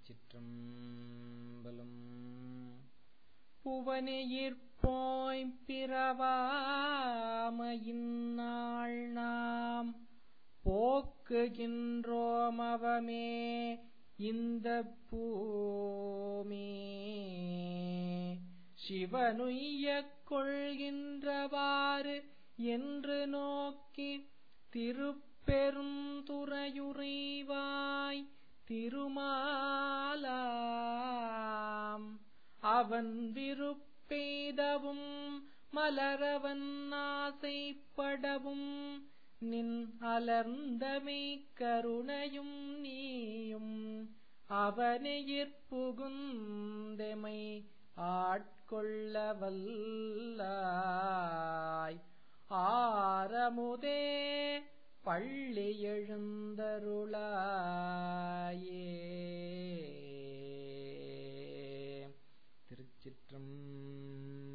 திருச்சிற்றம்பலம் புவனையிற்போய் பிறவாமையின் நாள் நாம் போக்குகின்றோம் அவமே இந்த பூமே சிவனுய்யக் கொள்கின்றவாறு என்று நோக்கி திருப்பெரும் துறையுறைவாய் திருமாலாம் அவன் விருப்பெய்தவும் மலரவன் ஆசைப்படவும் நின் அலர்ந்தமை கருணையும் நீயும் அவனையிற்புகுந்தெமை ஆட்கொள்ள வல்லாய் ஆரமுதே பள்ளி எழுந்தருளாயே திருச்சிற்றம்பலம்